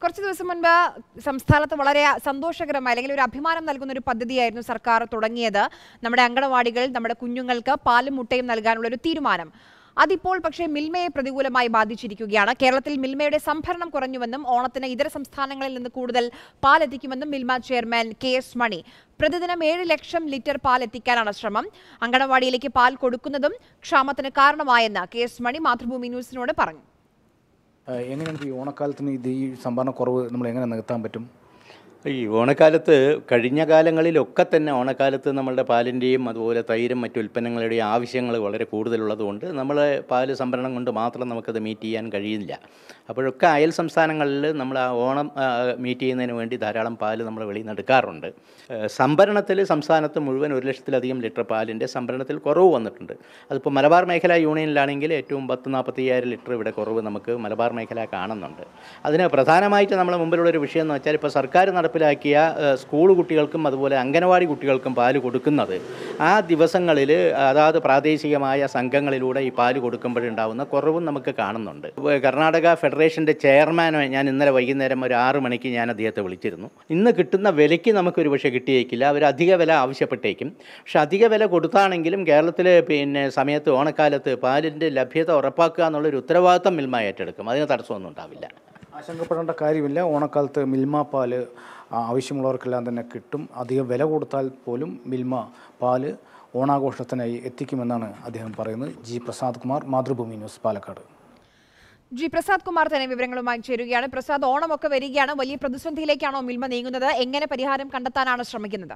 കുറച്ച് ദിവസം മുൻപ് സംസ്ഥാനത്ത് വളരെ സന്തോഷകരമായ അല്ലെങ്കിൽ ഒരു അഭിമാനം നൽകുന്ന ഒരു പദ്ധതിയായിരുന്നു സർക്കാർ തുടങ്ങിയത് നമ്മുടെ അങ്കണവാടികൾ നമ്മുടെ കുഞ്ഞുങ്ങൾക്ക് പാലും മുട്ടയും നൽകാനുള്ള ഒരു തീരുമാനം അതിപ്പോൾ പക്ഷേ മിൽമയെ പ്രതികൂലമായി ബാധിച്ചിരിക്കുകയാണ് കേരളത്തിൽ മിൽമയുടെ സംഭരണം കുറഞ്ഞുവെന്നും ഓണത്തിന് ഇതര സംസ്ഥാനങ്ങളിൽ നിന്ന് കൂടുതൽ പാൽ എത്തിക്കുമെന്നും Milma chairman K S Mani പ്രതിദിനം ഏഴ് ലക്ഷം ലിറ്റർ പാൽ എത്തിക്കാനാണ് ശ്രമം അങ്കണവാടിയിലേക്ക് പാൽ കൊടുക്കുന്നതും ക്ഷാമത്തിന് കാരണമായെന്ന് കെ എസ് മണി മാതൃഭൂമി ന്യൂസിനോട് പറഞ്ഞു ഏഹ് എങ്ങനെയാണ് ഈ ഓണക്കാലത്തിന് ഇത് ഈ സംഭരണ കുറവ് നമ്മൾ എങ്ങനെ നികത്താൻ പറ്റും ഈ ഓണക്കാലത്ത് കഴിഞ്ഞ കാലങ്ങളിലൊക്കെ തന്നെ ഓണക്കാലത്ത് നമ്മളുടെ പാലിൻ്റെയും അതുപോലെ തൈരും മറ്റു ഉൽപ്പന്നങ്ങളുടെയും ആവശ്യങ്ങൾ വളരെ കൂടുതലുള്ളതുകൊണ്ട് നമ്മൾ പാല് സംഭരണം കൊണ്ട് മാത്രം നമുക്കത് മീറ്റ് ചെയ്യാൻ കഴിയില്ല അപ്പോഴൊക്കെ അയൽ സംസ്ഥാനങ്ങളിൽ നമ്മൾ ആ ഓണം ആ, മീറ്റ് ചെയ്യുന്നതിന് വേണ്ടി ധാരാളം പാല് നമ്മൾ വെളിയിൽ നിന്ന് എടുക്കാറുണ്ട് ഏഹ് സംഭരണത്തിൽ സംസ്ഥാനത്ത് മുഴുവൻ ഒരു ലക്ഷത്തിലധികം ലിറ്റർ പാലിൻ്റെ സംഭരണത്തിൽ കുറവ് വന്നിട്ടുണ്ട് അതിപ്പോൾ മലബാർ മേഖല യൂണിയനിലാണെങ്കിൽ ഏറ്റവും പത്ത് നാൽപ്പത്തയ്യായിരം ലിറ്റർ ഇവിടെ കുറവ് നമുക്ക് മലബാർ മേഖല കാണുന്നുണ്ട് അതിന് പ്രധാനമായിട്ട് നമ്മളെ മുമ്പിലുള്ളൊരു വിഷയം എന്ന് വെച്ചാൽ ഇപ്പോൾ സർക്കാർ നടപ്പിലാക്കിയ ഏഹ്, സ്കൂൾ കുട്ടികൾക്കും അതുപോലെ അംഗനവാടി കുട്ടികൾക്കും പാല് കൊടുക്കുന്നത് ആ ദിവസങ്ങളിൽ അതാത് പ്രാദേശികമായ സംഘങ്ങളിലൂടെ ഈ പാല് കൊടുക്കുമ്പോഴുണ്ടാവുന്ന കുറവും നമുക്ക് കാണുന്നുണ്ട് ഇപ്പൊ കർണാടക ഫെഡറേഷൻ്റെ ചെയർമാനെ ഞാൻ ഇന്നലെ വൈകുന്നേരം ഒരു ആറ് മണിക്ക് ഞാൻ അദ്ദേഹത്തെ വിളിച്ചിരുന്നു ഇന്ന് കിട്ടുന്ന വിലയ്ക്ക് നമുക്ക് ഒരു പക്ഷേ കിട്ടിയേക്കില്ല അവർ അധിക വില ആവശ്യപ്പെട്ടേക്കും പക്ഷെ അധിക വില കൊടുത്താണെങ്കിലും കേരളത്തിൽ പിന്നെ സമയത്ത് ഓണക്കാലത്ത് പാലിൻ്റെ ലഭ്യത ഉറപ്പാക്കുക എന്നുള്ളൊരു ഉത്തരവാദിത്തം മിൽമ ഏറ്റെടുക്കും അതിന് തടസ്സമൊന്നും ഉണ്ടാവില്ല ആശങ്കപ്പെടേണ്ട കാര്യമില്ല ഓണക്കാലത്ത് മിൽമ പാല് ആ, ആവശ്യമുള്ളവർക്കെല്ലാം തന്നെ കിട്ടും അധികം വില കൊടുത്താൽ പോലും മിൽമ പാല് ഓണാഘോഷത്തിനായി എത്തിക്കുമെന്നാണ് അദ്ദേഹം പറയുന്നത് G Prasad Kumar Mathrubhumi news Palakkad G Prasad Kumar തന്നെ വിവരങ്ങളുമായി ചേരുകയാണ് പ്രസാദ് ഓണമൊക്കെ വരികയാണ് വലിയ പ്രതിസന്ധിയിലേക്കാണോ മിൽമ നീങ്ങുന്നത് എങ്ങനെ പരിഹാരം കണ്ടെത്താനാണ് ശ്രമിക്കുന്നത്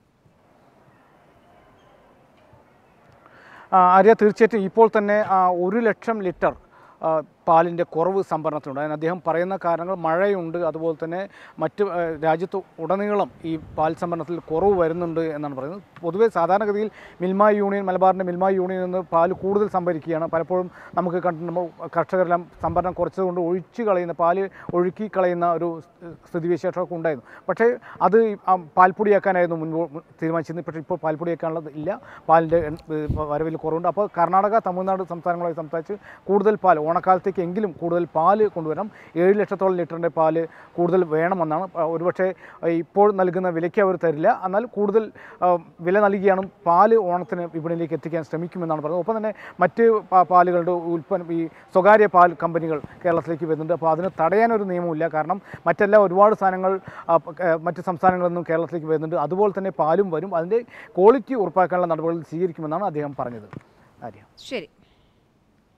ആ, ആര്യ തീർച്ചയായിട്ടും ഇപ്പോൾ തന്നെ ആ, ഒരു ലക്ഷം ലിറ്റർ ആ, പാലിൻ്റെ കുറവ് സംഭരണത്തിനുണ്ട് അതിന് അദ്ദേഹം പറയുന്ന കാരണങ്ങൾ മഴയുണ്ട് അതുപോലെ തന്നെ മറ്റ് ആ, രാജ്യത്ത് ഉടനീളം ഈ പാൽ സംഭരണത്തിൽ കുറവ് വരുന്നുണ്ട് എന്നാണ് പറയുന്നത് പൊതുവെ സാധാരണഗതിയിൽ മിൽമ യൂണിയൻ മലബാറിൻ്റെ മിൽമ യൂണിയനിൽ നിന്ന് പാൽ കൂടുതൽ സംഭരിക്കുകയാണ് പലപ്പോഴും നമുക്ക് കണ്ട് നമ്മൾ കർഷകരെല്ലാം സംഭരണം കുറച്ചതുകൊണ്ട് ഒഴിച്ചു കളയുന്ന പാല് ഒഴുക്കി കളയുന്ന ഒരു സ്ഥിതിവിശേഷമൊക്കെ ഉണ്ടായിരുന്നു പക്ഷേ അത് ഈ, ആ, പാൽപ്പൊടിയാക്കാനായിരുന്നു മുൻപ് തീരുമാനിച്ചിരുന്നത് പക്ഷേ ഇപ്പോൾ പാൽപ്പൊടിയാക്കാനുള്ളത് ഇല്ല പാലിൻ്റെ എൺ- ഏഹ് വരവിൽ കുറവുണ്ട് അപ്പോൾ കർണാടക തമിഴ്നാട് സംസ്ഥാനങ്ങളുമായി സംസാരിച്ച് കൂടുതൽ പാൽ ഓണക്കാലത്തേക്ക് എങ്കിലും കൂടുതൽ പാല് കൊണ്ടുവരണം ഏഴ് ലക്ഷത്തോളം ലിറ്ററിൻ്റെ പാല് കൂടുതൽ വേണമെന്നാണ് ആ, ഒരുപക്ഷെ ആ, ഇപ്പോൾ നൽകുന്ന വിലയ്ക്ക് അവർ തരില്ല എന്നാൽ കൂടുതൽ ആ, വില നൽകിയാണ് പാല് ഓണത്തിന് വിപണിയിലേക്ക് എത്തിക്കാൻ ശ്രമിക്കുമെന്നാണ് പറയുന്നത് ഒപ്പം തന്നെ മറ്റ് പാ- പാലുകളുടെ ഉൽപ്പന്നം ഈ സ്വകാര്യ പാൽ കമ്പനികൾ കേരളത്തിലേക്ക് വരുന്നുണ്ട് അപ്പോൾ അതിന് തടയാനൊരു നിയമമില്ല കാരണം മറ്റെല്ലാം ഒരുപാട് സാധനങ്ങൾ ആ, പ- ഏ, മറ്റ് സംസ്ഥാനങ്ങളിൽ നിന്നും കേരളത്തിലേക്ക് വരുന്നുണ്ട് അതുപോലെ തന്നെ പാലും വരും അതിൻ്റെ ക്വാളിറ്റി ഉറപ്പാക്കാനുള്ള നടപടികൾ സ്വീകരിക്കുമെന്നാണ് അദ്ദേഹം പറഞ്ഞത് ആര്യ ശരി